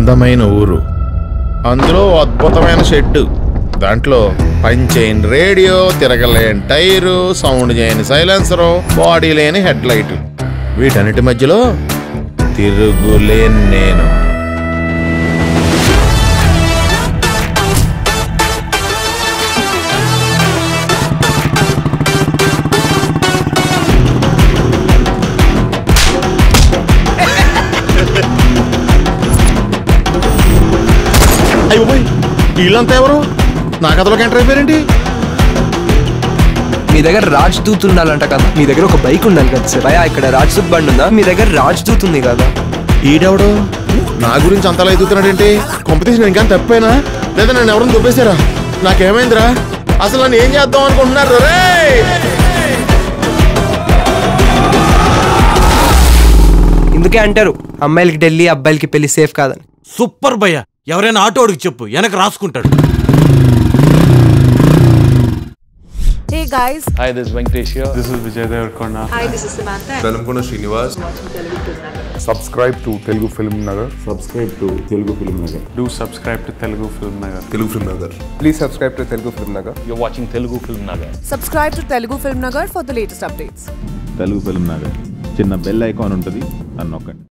అందమైన ఊరు అందులో ఓ అద్భుతమైన షెడ్ దాంట్లో పని చేయని రేడియో తిరగలేని టైరు సౌండ్ చేయని సైలెన్సరు బాడీ లేని హెడ్ లైట్ వీటన్నిటి మధ్యలో తిరుగులేని నేను అయ్యో పోయ్ వీళ్ళంతా ఎవరు నా కథలోకి ఎంటర్ అయిపోయారేంటి మీ దగ్గర రాజ్ దూత్ ఉండాలంట కదా మీ దగ్గర ఒక బైక్ ఉండాలి కదా సార్ భయ ఇక్కడ రాజ్ దూత్ బండి ఉందా మీ దగ్గర రాజ్ దూత్ ఉంది కదా ఈడెవడు నా గురించి అంతలా ఎదుగుతున్నాడేంటి కొంపతీసి నేను ఇంకా తప్పైనా లేదా నన్ను ఎవరిని దుబ్బేశారా నాకేమైందిరా అసలు నన్ను ఏం చేద్దాం అనుకుంటున్నారు రే ఇందుకే అంటారు అమ్మాయిలకి ఢిల్లీ అబ్బాయిలకి పెళ్లి సేఫ్ కాదని సూపర్ భయ్య ఎవరైనా ఆటోడికి చెప్పు వెనక రాసుకుంటాడు Hey guys, Hi, this is Venkatesh here. This is Vijay Devarkonda. hi, this is Samantha. Velamkonda Srinivas subscribe to Telugu film Nagar Do subscribe to Telugu Film Nagar. Telugu film Nagar please subscribe to Telugu film Nagar You're watching Telugu Film Nagar. Subscribe to Telugu Film Nagar for the latest updates. Telugu film Nagar చిన్న bell icon ఉంటుంది అని నొక్కండి